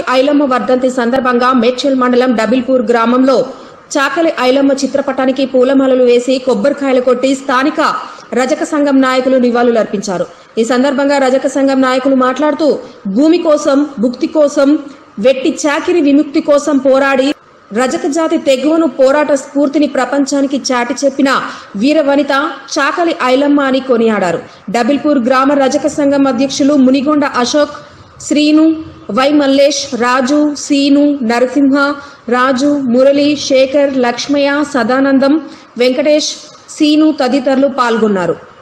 ఐలమ్మ వర్ధంతి సందర్భంగా మేడ్చల్ మండలం డబిల్పూర్ గ్రామంలో చాకలి ఐలమ్మ చిత్రపటానికి పూలమాలలు వేసి కొబ్బరికాయలు కొట్టి స్థానిక రజక సంఘం నాయకులు నివాళులర్పించారు ఈ సందర్భంగా రజక సంఘం నాయకులు మాట్లాడుతూ భూమి కోసం భుక్తి కోసం వెట్టి చాకిరి విముక్తి కోసం పోరాడి రజక జాతి తెగువను పోరాట స్ఫూర్తిని ప్రపంచానికి చాటి చెప్పిన వీర వనిత చాకలి ఐలమ్మ అని కొనియాడారు డబిల్పూర్ గ్రామ రజక సంఘం అధ్యక్షులు మునిగొండ అశోక్ శ్రీను వై మల్లేష్ రాజు సీను నరసింహ రాజు మురళి శేఖర్ లక్ష్మయ్య సదానందం వెంకటేష్ సీను తదితరులు పాల్గొన్నారు